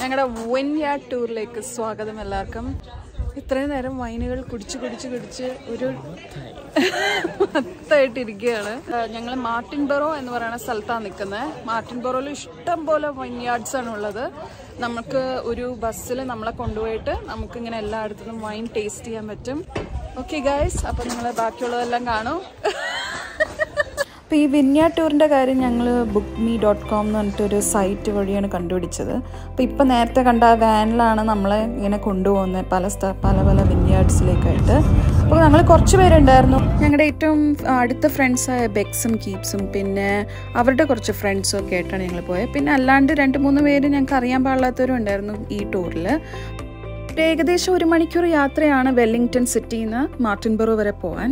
ഞങ്ങളുടെ വൈൻയാർഡ് ടൂറിലേക്ക് സ്വാഗതം എല്ലാവർക്കും ഇത്രയും നേരം വൈനുകൾ കുടിച്ച് കുടിച്ച് കുടിച്ച് ഒരു മത്തായിട്ടിരിക്കുകയാണ് ഞങ്ങൾ മാർട്ടിൻ ബറോ എന്ന് പറയുന്ന സ്ഥലത്താണ് നിൽക്കുന്നത് മാർട്ടിൻ ബറോയിൽ ഇഷ്ടം പോലെ വൈൻയാർഡ്സ് ആണ് ഉള്ളത് നമുക്ക് ഒരു ബസ്സിൽ നമ്മളെ കൊണ്ടുപോയിട്ട് നമുക്ക് ഇങ്ങനെ എല്ലായിടത്തുനിന്നും വൈൻ ടേസ്റ്റ് ചെയ്യാൻ പറ്റും ഓക്കെ ഗൈസ് അപ്പം നിങ്ങൾ ബാക്കിയുള്ളതെല്ലാം കാണും അപ്പോൾ ഈ വിന്യാ ടൂറിൻ്റെ കാര്യം ഞങ്ങൾ ബുക്ക് മീ ഡോട്ട് കോം എന്ന് പറഞ്ഞിട്ടൊരു സൈറ്റ് വഴിയാണ് കണ്ടുപിടിച്ചത് അപ്പോൾ ഇപ്പോൾ നേരത്തെ കണ്ട ആ വാനിലാണ് നമ്മളെ ഇങ്ങനെ കൊണ്ടുപോകുന്നത് പല സ്ഥ പല പല വിന്യാർഡ്സിലേക്കായിട്ട് അപ്പോൾ ഞങ്ങൾ കുറച്ച് പേരുണ്ടായിരുന്നു ഞങ്ങളുടെ ഏറ്റവും അടുത്ത ഫ്രണ്ട്സായ ബെക്സും കീപ്സും പിന്നെ അവരുടെ കുറച്ച് ഫ്രണ്ട്സും ഒക്കെ ആയിട്ടാണ് ഞങ്ങൾ പോയത് പിന്നെ അല്ലാണ്ട് രണ്ട് മൂന്ന് പേര് ഞങ്ങൾക്ക് അറിയാൻ പാടില്ലാത്തവരും ഉണ്ടായിരുന്നു ഈ ടൂറിൽ ഏകദേശം ഒരു മണിക്കൂർ യാത്രയാണ് വെല്ലിംഗ്ടൺ സിറ്റിയിൽ നിന്ന് മാർട്ടിൻബറോ വരെ പോകാൻ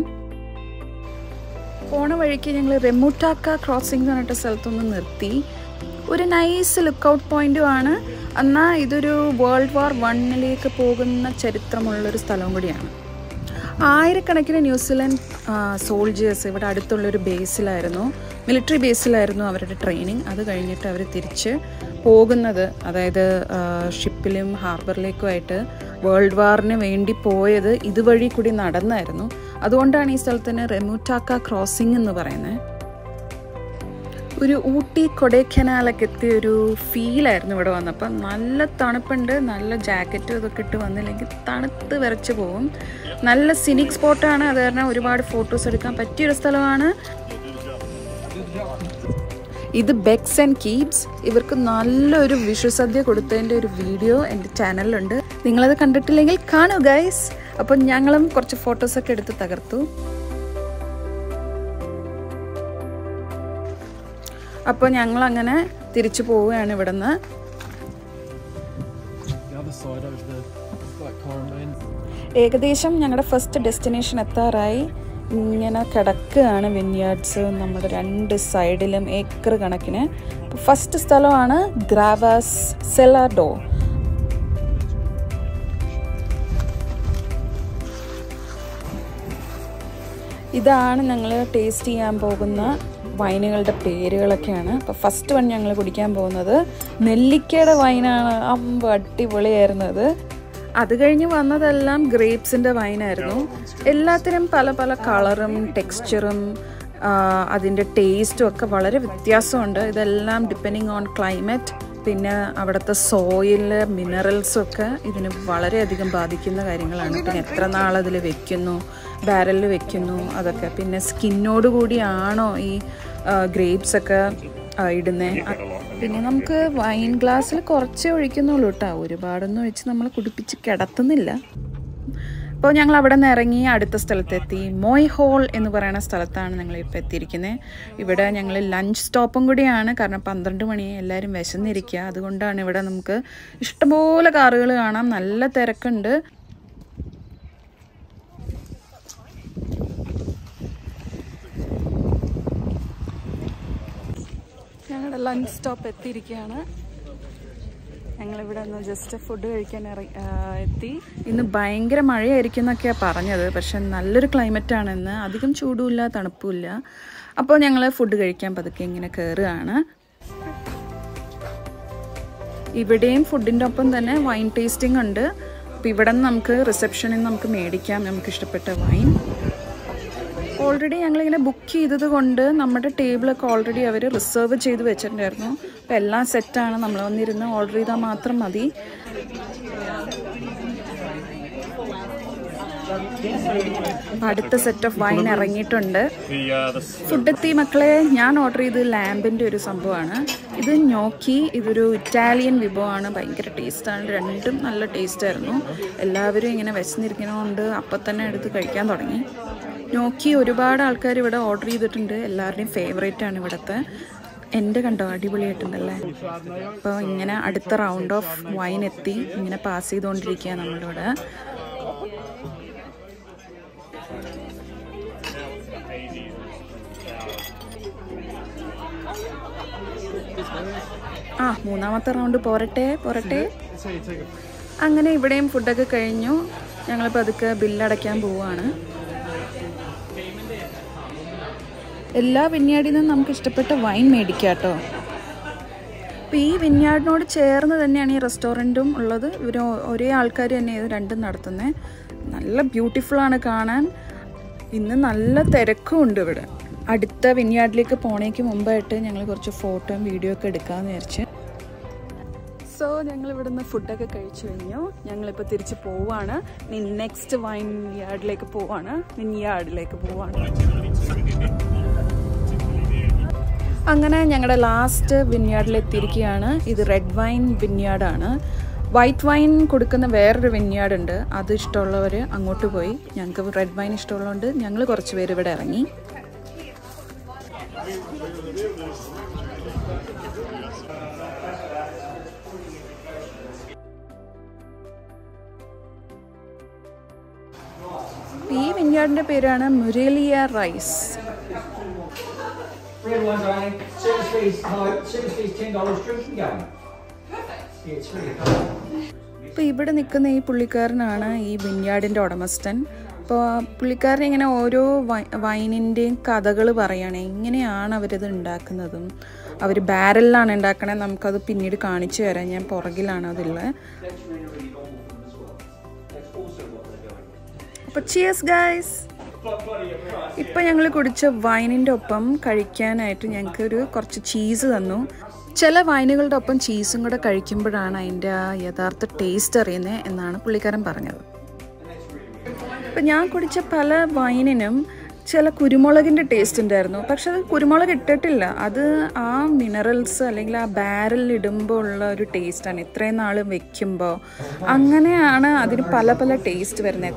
പോണ വഴിക്ക് ഞങ്ങൾ റെമുട്ടാക്ക ക്രോസിംഗ് എന്ന് പറഞ്ഞിട്ട് സ്ഥലത്തൊന്ന് നിർത്തി ഒരു നൈസ് ലുക്ക് ഔട്ട് പോയിന്റും ആണ് എന്നാൽ ഇതൊരു വേൾഡ് വാർ വണ്ണിലേക്ക് പോകുന്ന ചരിത്രമുള്ളൊരു സ്ഥലവും കൂടിയാണ് ആയിരക്കണക്കിന് ന്യൂസിലൻഡ് സോൾജേഴ്സ് ഇവിടെ അടുത്തുള്ളൊരു ബേസിലായിരുന്നു മിലിറ്ററി ബേസിലായിരുന്നു അവരുടെ ട്രെയിനിങ് അത് കഴിഞ്ഞിട്ട് അവർ തിരിച്ച് പോകുന്നത് അതായത് ഷിപ്പിലും ഹാർബറിലേക്കുമായിട്ട് വേൾഡ് വാറിന് വേണ്ടി പോയത് ഇതുവഴി കൂടി നടന്നായിരുന്നു അതുകൊണ്ടാണ് ഈ സ്ഥലത്തിന് റെമുട്ടാക്ക ക്രോസിംഗ് എന്ന് പറയുന്നത് ഒരു ഊട്ടി കൊടൈക്കനാലൊക്കെ എത്തിയ ഒരു ഫീലായിരുന്നു ഇവിടെ വന്നപ്പോൾ നല്ല തണുപ്പുണ്ട് നല്ല ജാക്കറ്റും ഇതൊക്കെ ഇട്ട് വന്നില്ലെങ്കിൽ തണുത്ത് വിറച്ച് പോകും നല്ല സിനിക് സ്പോട്ടാണ് അത് കാരണം ഒരുപാട് ഫോട്ടോസ് എടുക്കാൻ പറ്റിയൊരു സ്ഥലമാണ് ഇത് ബെക്സ് ആൻഡ് കീപ്സ് ഇവർക്ക് നല്ലൊരു വിഷുസദ്യ കൊടുത്തതിൻ്റെ ഒരു വീഡിയോ എൻ്റെ ചാനലിലുണ്ട് നിങ്ങളത് കണ്ടിട്ടില്ലെങ്കിൽ കാണൂ ഗൈസ് അപ്പം ഞങ്ങളും കുറച്ച് ഫോട്ടോസൊക്കെ എടുത്ത് തകർത്തു അപ്പോൾ ഞങ്ങൾ അങ്ങനെ തിരിച്ചു പോവുകയാണ് ഇവിടുന്ന് The other side over the like quarantine. ഏകദേശം ഞങ്ങളുടെ ഫസ്റ്റ് ഡെസ്റ്റിനേഷൻ എത്താറായി ഇങ്ങനെ കിടക്കുകയാണ് വിന്യാർഡ്സ് നമ്മുടെ രണ്ട് സൈഡിലും ഏക്കർ കണക്കിന് ഫസ്റ്റ് സ്ഥലമാണ് ഗ്രാവാസ് സെലാഡോ ഇതാണ് ഞങ്ങൾ ടേസ്റ്റ് ചെയ്യാൻ പോകുന്ന വൈനുകളുടെ പേരുകളൊക്കെയാണ് അപ്പോൾ ഫസ്റ്റ് വൺ ഞങ്ങൾ കുടിക്കാൻ പോകുന്നത് നെല്ലിക്കയുടെ വൈനാണ് അമ്പ അടിപൊളിയായിരുന്നു അത് അത് കഴിഞ്ഞ് വന്നതെല്ലാം ഗ്രേപ്സിൻ്റെ വൈനായിരുന്നു എല്ലാത്തിനും പല പല കളറും ടെക്സ്ചറും അതിൻ്റെ ടേസ്റ്റും ഒക്കെ വളരെ വ്യത്യാസമുണ്ട് ഇതെല്ലാം ഡിപ്പെൻഡിങ് ഓൺ ക്ലൈമറ്റ് പിന്നെ അവിടുത്തെ സോയില് മിനറൽസും ഒക്കെ ഇതിന് വളരെയധികം ബാധിക്കുന്ന കാര്യങ്ങളാണ് പിന്നെ എത്ര നാളതിൽ വെക്കുന്നു ബാരലിൽ വെക്കുന്നു അതൊക്കെ പിന്നെ സ്കിന്നോട് കൂടിയാണോ ഈ ഗ്രേപ്സ് ഒക്കെ ഇടുന്നത് പിന്നെ നമുക്ക് വൈൻ ഗ്ലാസ്സിൽ കുറച്ചേ ഒഴിക്കുന്നുള്ളൂ കേട്ടോ ഒരുപാടൊന്നും ഒഴിച്ച് നമ്മൾ കുടിപ്പിച്ച് കിടത്തുന്നില്ല അപ്പോൾ ഞങ്ങൾ അവിടെ നിന്ന് ഇറങ്ങി അടുത്ത സ്ഥലത്തെത്തി മോയ് ഹോൾ എന്ന് പറയുന്ന സ്ഥലത്താണ് ഞങ്ങൾ ഇപ്പോൾ എത്തിയിരിക്കുന്നത് ഇവിടെ ഞങ്ങൾ ലഞ്ച് സ്റ്റോപ്പും കൂടിയാണ് കാരണം പന്ത്രണ്ട് മണി എല്ലാവരും വിശന്നിരിക്കുക അതുകൊണ്ടാണ് ഇവിടെ നമുക്ക് ഇഷ്ടംപോലെ കാറുകൾ കാണാം നല്ല തിരക്കുണ്ട് ഞങ്ങളുടെ ലഞ്ച് സ്റ്റോപ്പ് എത്തിയിരിക്കുകയാണ് ഞങ്ങളിവിടെ ഒന്ന് ജസ്റ്റ് ഫുഡ് കഴിക്കാൻ ഇറ എത്തി ഇന്ന് ഭയങ്കര മഴയായിരിക്കും എന്നൊക്കെയാണ് പറഞ്ഞത് പക്ഷെ നല്ലൊരു ക്ലൈമറ്റ് ആണെന്ന് അധികം ചൂടുമില്ല തണുപ്പുമില്ല അപ്പോൾ ഞങ്ങൾ ഫുഡ് കഴിക്കാൻ പതുക്കെ ഇങ്ങനെ കയറുകയാണ് ഇവിടെയും ഫുഡിൻ്റെ ഒപ്പം തന്നെ വൈൻ ടേസ്റ്റിംഗ് ഉണ്ട് അപ്പോൾ ഇവിടെ നിന്ന് നമുക്ക് റിസപ്ഷനിൽ നിന്ന് നമുക്ക് മേടിക്കാം നമുക്ക് ഇഷ്ടപ്പെട്ട വൈൻ ഓൾറെഡി ഞങ്ങളിങ്ങനെ ബുക്ക് ചെയ്തത് കൊണ്ട് നമ്മുടെ ടേബിളൊക്കെ ഓൾറെഡി അവർ റിസർവ് ചെയ്ത് വെച്ചിട്ടുണ്ടായിരുന്നു അപ്പോൾ എല്ലാം സെറ്റാണ് നമ്മൾ വന്നിരുന്ന് ഓർഡർ ചെയ്താൽ മാത്രം മതി അടുത്ത സെറ്റ് ഓഫ് വൈൻ ഇറങ്ങിയിട്ടുണ്ട് ഫുഡ് എത്തി മക്കളെ ഞാൻ ഓർഡർ ചെയ്ത് ലാമ്പിൻ്റെ ഒരു സംഭവമാണ് ഇത് ഞോക്കി ഇതൊരു ഇറ്റാലിയൻ വിഭവമാണ് ഭയങ്കര ടേസ്റ്റാണ് രണ്ടും നല്ല ടേസ്റ്റായിരുന്നു എല്ലാവരും ഇങ്ങനെ വിശന്നിരിക്കുന്നതുകൊണ്ട് അപ്പം തന്നെ എടുത്ത് കഴിക്കാൻ തുടങ്ങി നോക്കി ഒരുപാട് ആൾക്കാർ ഇവിടെ ഓർഡർ ചെയ്തിട്ടുണ്ട് എല്ലാവരുടെയും ഫേവറേറ്റ് ആണ് ഇവിടുത്തെ എൻ്റെ കണ്ടോ അടിപൊളിയായിട്ടുണ്ടല്ലേ അപ്പോൾ ഇങ്ങനെ അടുത്ത റൗണ്ട് ഓഫ് വൈൻ എത്തി ഇങ്ങനെ പാസ് ചെയ്തുകൊണ്ടിരിക്കുക നമ്മളിവിടെ ആ മൂന്നാമത്തെ റൗണ്ട് പോരട്ടെ പോരട്ടെ അങ്ങനെ ഇവിടെയും ഫുഡൊക്കെ കഴിഞ്ഞു ഞങ്ങൾ പതുക്കെ ബില്ലടയ്ക്കാൻ പോവുകയാണ് എല്ലാ വിന്യാടിൽ നിന്നും നമുക്ക് ഇഷ്ടപ്പെട്ട വൈൻ മേടിക്കാം കേട്ടോ അപ്പോൾ ഈ വിന്യാർഡിനോട് ചേർന്ന് തന്നെയാണ് ഈ റെസ്റ്റോറൻറ്റും ഉള്ളത് ഇവർ ഒരേ ആൾക്കാർ തന്നെ ഇത് രണ്ടും നടത്തുന്നത് നല്ല ബ്യൂട്ടിഫുള്ളാണ് കാണാൻ ഇന്ന് നല്ല തിരക്കും ഉണ്ട് ഇവിടെ അടുത്ത വിന്യാർഡിലേക്ക് പോണേക്ക് മുമ്പായിട്ട് ഞങ്ങൾ കുറച്ച് ഫോട്ടോയും വീഡിയോ ഒക്കെ എടുക്കാമെന്ന് വിചാരിച്ച് സോ ഞങ്ങൾ ഇവിടുന്ന് ഫുഡൊക്കെ കഴിച്ചു കഴിഞ്ഞു ഞങ്ങളിപ്പോൾ തിരിച്ച് പോവാണ് നെക്സ്റ്റ് വൈൻ യാർഡിലേക്ക് പോവാണ് വിൻയാർഡിലേക്ക് പോവാണ് അങ്ങനെ ഞങ്ങളുടെ ലാസ്റ്റ് വിന്യാർഡിൽ എത്തിയിരിക്കുകയാണ് ഇത് റെഡ് വൈൻ വിന്യാർഡാണ് വൈറ്റ് വൈൻ കൊടുക്കുന്ന വേറൊരു വിന്യാർഡ് ഉണ്ട് അത് ഇഷ്ടമുള്ളവർ അങ്ങോട്ട് പോയി ഞങ്ങൾക്ക് റെഡ് വൈൻ ഇഷ്ടമുള്ളതുകൊണ്ട് ഞങ്ങൾ കുറച്ച് പേര് ഇവിടെ ഇറങ്ങി ഈ വിന്യാർഡിൻ്റെ പേരാണ് മുരേലിയ റൈസ് Red one's only service fees. No, service fees ten dollars. Drinking game. Yeah, it's really cool. അപ്പോൾ ഇവിടെ നിൽക്കുന്ന ഈ പുള്ളിക്കാരനാണ് ഈ വിന്യാർഡിൻ്റെ ഉടമസ്ഥൻ അപ്പോൾ പുള്ളിക്കാരൻ ഇങ്ങനെ ഓരോ വൈ വൈനിൻ്റെയും കഥകൾ പറയുകയാണ് എങ്ങനെയാണ് അവരിത് ഉണ്ടാക്കുന്നതും അവർ ബാരലിലാണ് ഉണ്ടാക്കണത് നമുക്കത് പിന്നീട് കാണിച്ചു തരാം ഞാൻ പുറകിലാണ് അതുള്ളത് അപ്പോൾ ചിയേഴ്സ് ഗൈസ് ഇപ്പം ഞങ്ങൾ കുടിച്ച വൈനിൻ്റെ ഒപ്പം കഴിക്കാനായിട്ട് ഞങ്ങൾക്ക് ഒരു കുറച്ച് ചീസ് തന്നു ചില വൈനുകളുടെ ഒപ്പം ചീസും കൂടെ കഴിക്കുമ്പോഴാണ് അതിൻ്റെ ആ യഥാർത്ഥ ടേസ്റ്റ് അറിയുന്നത് എന്നാണ് പുള്ളിക്കാരൻ പറഞ്ഞത് ഇപ്പം ഞാൻ കുടിച്ച പല വൈനിനും ചില കുരുമുളകിൻ്റെ ടേസ്റ്റ് ഉണ്ടായിരുന്നു പക്ഷെ അത് കുരുമുളക് ഇട്ടിട്ടില്ല അത് ആ മിനറൽസ് അല്ലെങ്കിൽ ആ ബാരലിൽ ഇടുമ്പോൾ ഉള്ള ഒരു ടേസ്റ്റാണ് ഇത്രയും നാൾ വെക്കുമ്പോൾ അങ്ങനെയാണ് അതിന് പല പല ടേസ്റ്റ് വരുന്നത്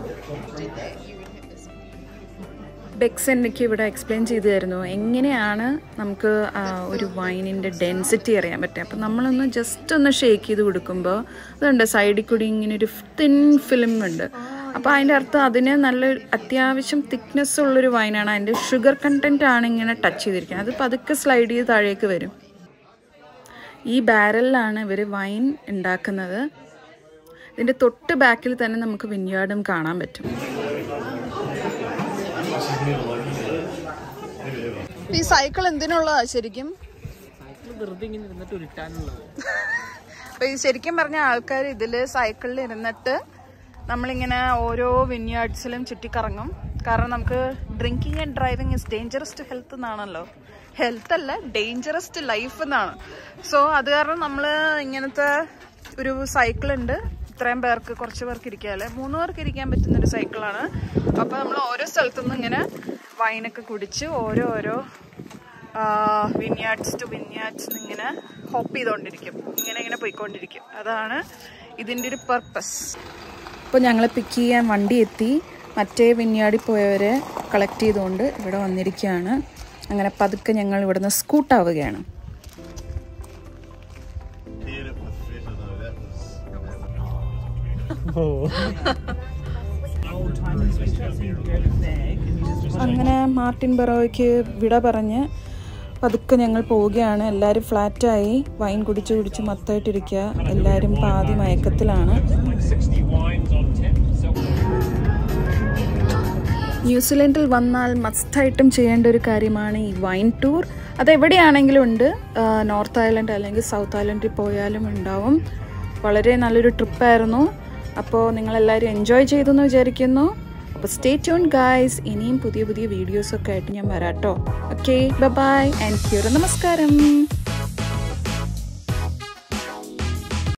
ബെക്സ് എനിക്ക് ഇവിടെ എക്സ്പ്ലെയിൻ ചെയ്തു തരുന്നു എങ്ങനെയാണ് നമുക്ക് ആ ഒരു വൈനിൻ്റെ ഡെൻസിറ്റി അറിയാൻ പറ്റുക അപ്പം നമ്മളൊന്ന് ജസ്റ്റ് ഒന്ന് ഷേക്ക് ചെയ്ത് കൊടുക്കുമ്പോൾ അതുണ്ട് സൈഡിൽ കൂടി ഇങ്ങനെ ഒരു തിൻ ഫിലിം ഉണ്ട് അപ്പോൾ അതിൻ്റെ അർത്ഥം അതിന് നല്ല അത്യാവശ്യം തിക്നെസ് ഉള്ളൊരു വൈനാണ് അതിൻ്റെ ഷുഗർ കണ്ടൻറ്റ് ആണ് ഇങ്ങനെ ടച്ച് ചെയ്തിരിക്കുന്നത് അത് പതുക്കെ സ്ലൈഡ് ചെയ്ത് താഴേക്ക് വരും ഈ ബാരലിലാണ് ഇവർ വൈൻ ഉണ്ടാക്കുന്നത് ഇതിൻ്റെ തൊട്ട് ബാക്കിൽ തന്നെ നമുക്ക് വിൻയാർഡും കാണാൻ പറ്റും ഈ സൈക്കിൾ എന്തിനുള്ളതാ ശരിക്കും വെറുതെ ഇങ്ങനെ ഇരുന്നിട്ട് ഉരുട്ടാനുള്ളത് അപ്പൊ ഈ ശരിക്കും പറഞ്ഞ ആൾക്കാർ ഇതില് സൈക്കിളിൽ ഇരുന്നിട്ട് നമ്മളിങ്ങനെ ഓരോ വിന്യാർഡ്സിലും ചുറ്റിക്കറങ്ങും കാരണം നമുക്ക് drinking and driving is dangerous to health എന്നാണല്ലോ ഹെൽത്ത് അല്ല ഡേഞ്ചറസ് ടു ലൈഫ് എന്നാണ് സോ അത് കാരണം നമ്മൾ ഇങ്ങനത്തെ ഒരു സൈക്കിൾ ഉണ്ട് ഇത്രയും പേർക്ക് കുറച്ച് പേർക്ക് ഇരിക്കാല്ലേ മൂന്ന് പേർക്ക് ഇരിക്കാൻ പറ്റുന്ന ഒരു സൈക്കിളാണ് അപ്പോൾ നമ്മൾ ഓരോ സ്ഥലത്തുനിന്ന് ഇങ്ങനെ വൈനൊക്കെ കുടിച്ച് ഓരോ ഓരോ വിന്യാർഡ്സ് ടു വിന്യാർഡ്സ് ഇങ്ങനെ ഹോപ്പ് ചെയ്തുകൊണ്ടിരിക്കും ഇങ്ങനെ ഇങ്ങനെ പോയിക്കൊണ്ടിരിക്കും അതാണ് ഇതിൻ്റെ ഒരു പർപ്പസ് അപ്പോൾ ഞങ്ങളെ പിക്ക് ചെയ്യാൻ വണ്ടി എത്തി മറ്റേ വിന്യാടി പോയവരെ കളക്ട് ചെയ്തുകൊണ്ട് ഇവിടെ വന്നിരിക്കുകയാണ് അങ്ങനെ പതുക്കെ ഞങ്ങൾ ഇവിടുന്ന് സ്കൂട്ടാവുകയാണ് അങ്ങനെ മാർട്ടിൻ ബറോയ്ക്ക് വിട പറഞ്ഞ് പതുക്കെ ഞങ്ങൾ പോവുകയാണ് എല്ലാവരും ഫ്ലാറ്റായി വൈൻ കുടിച്ച് കുടിച്ച് മത്തായിട്ടിരിക്കുക എല്ലാവരും പാതി മയക്കത്തിലാണ് ന്യൂസിലൻഡിൽ വന്നാൽ മസ്റ്റായിട്ടും ചെയ്യേണ്ട ഒരു കാര്യമാണ് ഈ വൈൻ ടൂർ അതെവിടെയാണെങ്കിലും ഉണ്ട് നോർത്ത് ഐലൻഡ് അല്ലെങ്കിൽ സൗത്ത് ഐലൻഡിൽ പോയാലും ഉണ്ടാവും വളരെ നല്ലൊരു ട്രിപ്പായിരുന്നു അപ്പോൾ നിങ്ങളെല്ലാവരും എൻജോയ് ചെയ്തു എന്ന് വിചാരിക്കുന്നു അപ്പോൾ സ്റ്റേ ട്യൂൺ ഗായ്സ് ഇനിയും പുതിയ പുതിയ വീഡിയോസൊക്കെ ആയിട്ട് ഞാൻ വരാട്ടോ ഓക്കെ ബൈ ആൻഡ് ഹ്യൂറ നമസ്കാരം